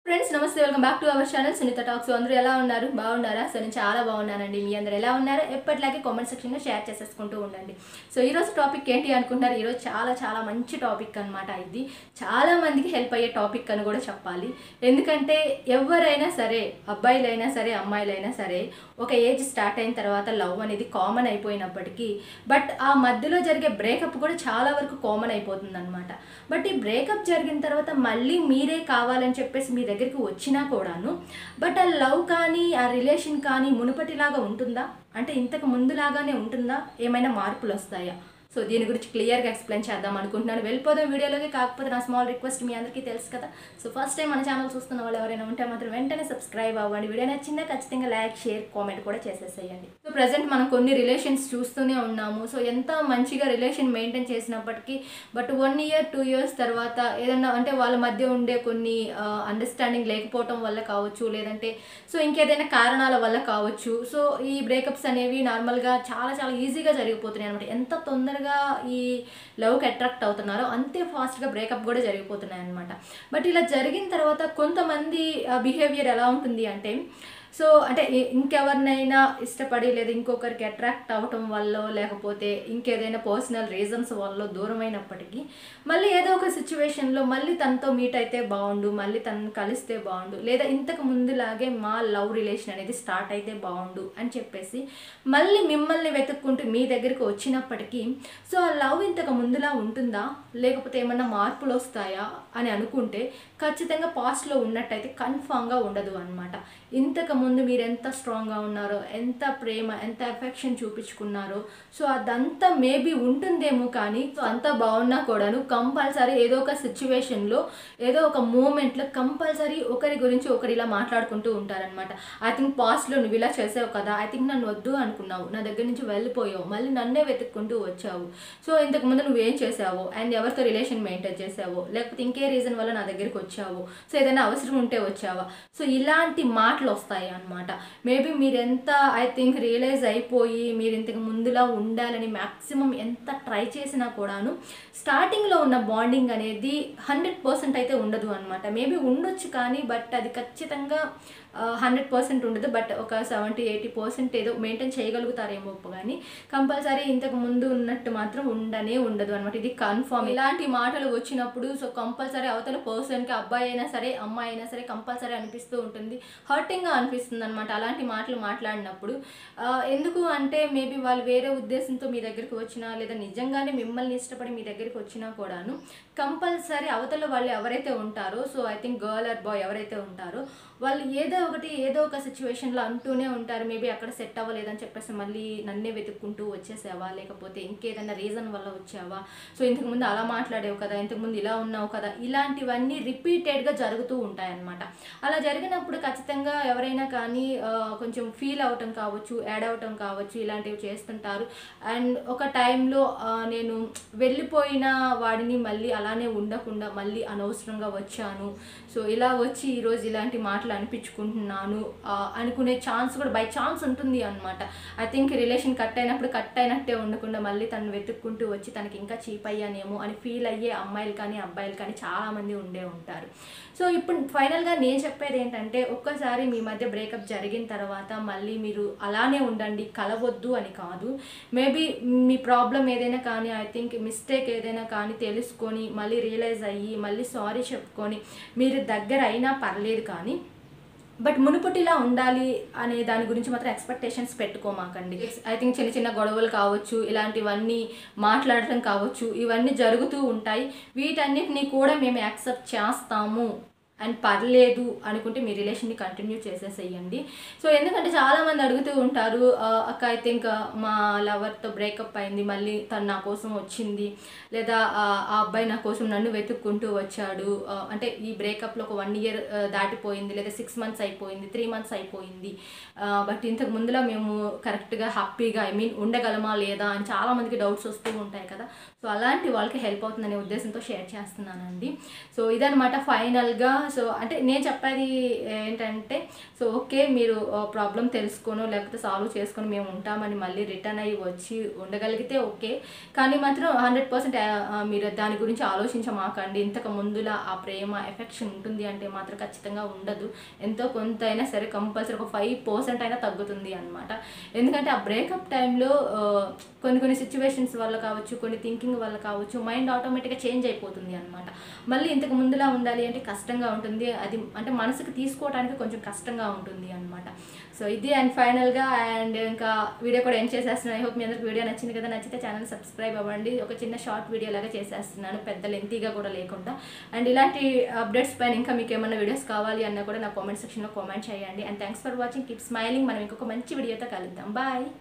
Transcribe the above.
friends నమస్తే welcome back to our channel Sunitha talks అందరూ ఎలా ఉన్నారు బాగున్నారా సో నేను చాలా బాగున్నానండి మీ అందరు ఎలా ఉన్నారో ఎప్పటిలాగే కామెంట్ సెక్షన్లో షేర్ చేసేసుకుంటూ ఉండండి సో ఈరోజు టాపిక్ ఏంటి అనుకుంటారు ఈరోజు చాలా చాలా మంచి టాపిక్ అనమాట ఇది చాలా మందికి హెల్ప్ అయ్యే టాపిక్ అని కూడా చెప్పాలి ఎందుకంటే ఎవరైనా సరే అబ్బాయిలైనా సరే అమ్మాయిలైనా సరే ఒక ఏజ్ స్టార్ట్ అయిన తర్వాత లవ్ అనేది కామన్ అయిపోయినప్పటికీ బట్ ఆ మధ్యలో జరిగే బ్రేకప్ కూడా చాలా వరకు కామన్ అయిపోతుంది అనమాట బట్ ఈ బ్రేకప్ జరిగిన తర్వాత మళ్ళీ మీరే కావాలని చెప్పేసి మీ దగ్గరికి వచ్చినా కూడాను బట్ ఆ లవ్ కానీ ఆ రిలేషన్ కానీ మునుపటిలాగా ఉంటుందా అంటే ఇంతకు ముందులాగానే ఉంటుందా ఏమైనా మార్పులు వస్తాయా సో దీని గురించి క్లియర్గా ఎక్స్ప్లెయిన్ చేద్దాం అనుకుంటున్నాను వెళ్ళిపోదాం వీడియోలోకి కాకపోతే నా స్మాల్ రిక్వెస్ట్ మీ అందరికీ తెలుసు కదా సో ఫస్ట్ టైం మన ఛానల్ చూస్తున్న వాళ్ళు ఎవరైనా ఉంటే మాత్రం వెంటనే సబ్స్క్రైబ్ అవ్వండి వీడియో నచ్చిందా ఖచ్చితంగా లైక్ షేర్ కామెంట్ కూడా చేసేసేయండి సో ప్రజెంట్ మనం కొన్ని రిలేషన్స్ చూస్తూనే ఉన్నాము సో ఎంత మంచిగా రిలేషన్ మెయింటైన్ చేసినప్పటికీ but one year two years తర్వాత ఏదన్నా అంటే వాళ్ళ మధ్య ఉండే కొన్ని అండర్స్టాండింగ్ లేకపోవటం వల్ల కావచ్చు లేదంటే సో ఇంకేదైనా కారణాల వల్ల కావచ్చు సో ఈ బ్రేకప్స్ అనేవి నార్మల్గా చాలా చాలా ఈజీగా జరిగిపోతున్నాయి అనమాట ఎంత తొందరగా ఈ లవ్కి అట్రాక్ట్ అవుతున్నారో అంతే ఫాస్ట్గా బ్రేకప్ కూడా జరిగిపోతున్నాయి అనమాట బట్ ఇలా జరిగిన తర్వాత కొంతమంది బిహేవియర్ ఎలా ఉంటుంది అంటే సో అంటే ఇ- ఇంకెవరినైనా ఇష్టపడి లేదా ఇంకొకరికి అట్రాక్ట్ అవ్వటం వల్ల లేకపోతే ఇంకేదైనా పర్సనల్ రీజన్స్ వల్ల దూరమైనప్పటికీ మళ్ళీ ఏదో ఒక సిచ్యువేషన్లో మళ్ళీ తనతో మీట్ అయితే బాగుండు మళ్ళీ తనని కలిస్తే బాగుండు లేదా ఇంతకు ముందులాగే మా లవ్ రిలేషన్ అనేది స్టార్ట్ అయితే బాగుండు అని చెప్పేసి మళ్ళీ మిమ్మల్ని వెతుక్కుంటూ మీ దగ్గరికి వచ్చినప్పటికీ సో ఆ లవ్ ఇంతకు ముందులా ఉంటుందా లేకపోతే ఏమన్నా మార్పులు వస్తాయా అని అనుకుంటే ఖచ్చితంగా పాస్ట్లో ఉన్నట్టయితే కన్ఫామ్గా ఉండదు అనమాట ఇంతకు ముందు మీరు ఎంత స్ట్రాంగ్గా ఉన్నారో ఎంత ప్రేమ ఎంత ఎఫెక్షన్ చూపించుకున్నారో సో అదంతా మేబీ ఉంటుందేమో కానీ సో అంతా బాగున్నా కూడాను కంపల్సరీ ఏదో ఒక సిచ్యువేషన్లో ఏదో ఒక మూమెంట్లో కంపల్సరీ ఒకరి గురించి ఒకరు ఇలా మాట్లాడుకుంటూ ఉంటారనమాట ఐ థింక్ పాస్ట్లో నువ్వు ఇలా చేసావు కదా ఐ థింక్ నన్ను వద్దు అనుకున్నావు నా దగ్గర నుంచి వెళ్ళిపోయావు మళ్ళీ నన్నే వెతుక్కుంటూ వచ్చావు సో ఇంతకు ముందు నువ్వేం చేసావు అండ్ ఎవరితో రిలేషన్ మెయింటైన్ చేసావు లేకపోతే ఇంకే రీజన్ వల్ల నా దగ్గరికి వచ్చావు సో ఏదైనా అవసరం ఉంటే వచ్చావా సో ఇలాంటి మాటలు వస్తాయి అన్నమాట మేబీ మీరు ఎంత ఐ థింక్ రియలైజ్ అయిపోయి మీరు ఇంతకు ముందులా ఉండాలని మ్యాక్సిమం ఎంత ట్రై చేసినా కూడాను స్టార్టింగ్లో ఉన్న బాండింగ్ అనేది హండ్రెడ్ పర్సెంట్ అయితే ఉండదు అనమాట మేబీ ఉండొచ్చు కానీ బట్ అది ఖచ్చితంగా హండ్రెడ్ పర్సెంట్ ఉండదు బట్ ఒక సెవెంటీ ఎయిటీ పర్సెంట్ ఏదో మెయింటైన్ చేయగలుగుతారేమో కానీ కంపల్సరీ ఇంతకు ముందు ఉన్నట్టు మాత్రం ఉండనే ఉండదు అనమాట ఇది కన్ఫర్మ్ ఇలాంటి మాటలు వచ్చినప్పుడు సో కంపల్సరీ అవతల పర్సన్కి అబ్బాయి అయినా సరే అమ్మాయి అయినా సరే కంపల్సరీ అనిపిస్తూ ఉంటుంది హర్టింగ్గా అనిపిస్తుంది అనమాట అలాంటి మాటలు మాట్లాడినప్పుడు ఆ, ఎందుకు అంటే మేబీ వాళ్ళు వేరే ఉద్దేశంతో మీ దగ్గరికి వచ్చినా లేదా నిజంగానే మిమ్మల్ని ఇష్టపడి మీ దగ్గరికి వచ్చినా కూడాను కంపల్సరీ అవతల వాళ్ళు ఎవరైతే ఉంటారో so I think girl or boy ఎవరైతే ఉంటారో వాళ్ళు ఏదో ఒకటి ఏదో ఒక సిచ్యువేషన్లో అంటూనే ఉంటారు మేబీ అక్కడ సెట్ అవ్వలేదని చెప్పేసి మళ్ళీ నన్నే వెతుక్కుంటూ వచ్చేసావా లేకపోతే ఇంకేదైనా రీజన్ వల్ల వచ్చావా సో ఇంతకుముందు అలా మాట్లాడేవు కదా ఇంతకుముందు ఇలా ఉన్నావు కదా ఇలాంటివన్నీ రిపీటెడ్గా జరుగుతూ ఉంటాయన్నమాట అలా జరిగినప్పుడు ఖచ్చితంగా ఎవరైనా కానీ ఆ, కొంచెం ఫీల్ అవటం కావచ్చు యాడ్ అవటం కావచ్చు ఇలాంటివి చేస్తుంటారు అండ్ ఒక టైంలో నేను వెళ్ళిపోయిన వాడిని మళ్ళీ అలానే ఉండకుండా మళ్ళీ అనవసరంగా వచ్చాను సో ఇలా వచ్చి ఈరోజు ఇలాంటి మాటలు అనిపించుకుంటున్నాను ఆ, అనుకునే ఛాన్స్ కూడా బై ఛాన్స్ ఉంటుంది అనమాట ఐ థింక్ రిలేషన్ కట్ అయినప్పుడు కట్ అయినట్టే ఉండకుండా మళ్ళీ తను వెతుక్కుంటూ వచ్చి తనకి ఇంకా చీప్ అయ్యానేమో అని ఫీల్ అయ్యే అమ్మాయిలు కానీ అబ్బాయిలు కానీ చాలామంది ఉండే ఉంటారు సో ఇప్పుడు ఫైనల్గా నేను చెప్పేది ఏంటంటే ఒక్కసారి మీ మధ్య బ్రేకప్ జరిగిన తర్వాత మళ్ళీ మీరు అలానే ఉండండి కలవద్దు అని కాదు మేబీ మీ ప్రాబ్లం ఏదైనా కానీ ఐ థింక్ మిస్టేక్ ఏదైనా కానీ తెలుసుకొని మళ్ళీ రియలైజ్ అయ్యి మళ్ళీ సారీ చెప్పుకొని మీరు దగ్గర అయినా పర్లేదు కానీ బట్ మునుపటిలా ఉండాలి అనే దాని గురించి మాత్రం ఎక్స్పెక్టేషన్స్ పెట్టుకోమాకండి ఐ థింక్ చిన్న చిన్న గొడవలు కావచ్చు ఇలాంటివన్నీ మాట్లాడటం కావచ్చు ఇవన్నీ జరుగుతూ ఉంటాయి వీటన్నిటిని కూడా మేము యాక్సెప్ట్ చేస్తాము అండ్ పర్లేదు అనుకుంటే మీ రిలేషన్ని కంటిన్యూ చేసేసేయండి సో ఎందుకంటే చాలామంది అడుగుతూ ఉంటారు "ఆ, అక్క ఐ థింక్ మా లవర్తో బ్రేకప్ అయింది మళ్ళీ తను నా కోసం వచ్చింది లేదా ఆ ఆ అబ్బాయి నా కోసం నన్ను వెతుక్కుంటూ వచ్చాడు ఆ, అంటే ఈ బ్రేకప్లో ఒక వన్ ఇయర్ దాటిపోయింది లేదా సిక్స్ మంత్స్ అయిపోయింది త్రీ మంత్స్ అయిపోయింది బట్ ఇంతకు ముందులా మేము కరెక్ట్గా హ్యాపీగా ఐ మీన్ ఉండగలమా లేదా అని చాలామందికి డౌట్స్ వస్తూ ఉంటాయి కదా సో అలాంటి వాళ్ళకి హెల్ప్ అవుతుందనే ఉద్దేశంతో షేర్ చేస్తున్నానండి సో ఇదనమాట ఫైనల్గా సో అంటే నేను చెప్పేది ఏంటంటే సో ఓకే మీరు ప్రాబ్లం తెలుసుకోను లేకపోతే సాల్వ్ చేసుకొని మేము ఉంటామని మళ్ళీ రిటర్న్ అయ్యి వచ్చి ఉండగలిగితే ఓకే కానీ మాత్రం హండ్రెడ్ పర్సెంట్ మీరు దాని గురించి ఆలోచించమాకండి ఇంతకు ముందులా ఆ ప్రేమ ఎఫెక్షన్ ఉంటుంది అంటే మాత్రం ఖచ్చితంగా ఉండదు ఎంతో కొంత అయినా సరే కంపల్సరీ ఒక ఫైవ్ పర్సెంట్ అయినా తగ్గుతుంది అనమాట ఎందుకంటే ఆ బ్రేకప్ టైంలో కొన్ని కొన్ని సిచ్యువేషన్స్ వల్ల కావచ్చు కొన్ని థింకింగ్ వల్ల కావచ్చు మైండ్ ఆటోమేటిక్గా చేంజ్ అయిపోతుంది అనమాట మళ్ళీ ఇంతకు ముందులా ఉండాలి అంటే కష్టంగా ఉంటుంది అది అంటే మనసుకు తీసుకోవడానికి కొంచెం కష్టంగా ఉంటుంది అనమాట సో ఇది అండ్ ఫైనల్గా అండ్ ఇంకా వీడియో కూడా ఎండ్ చేసేస్తున్నాను ఐ హోప్ మీ అందరికి వీడియో నచ్చింది కదా నచ్చితే ఛానల్ సబ్స్క్రైబ్ అవ్వండి ఒక చిన్న షార్ట్ వీడియో లాగా చేసేస్తున్నాను పెద్ద లెంతీగా కూడా లేకుండా అండ్ ఇలాంటి అప్డేట్స్ పైన ఇంకా మీకు ఏమైనా వీడియోస్ కావాలి అన్నా కూడా నా కామెంట్ సెక్షన్లో కామెంట్ చేయండి and thanks for watching keep smiling మనం ఇంకొక మంచి వీడియోతో కలుద్దాం బాయ్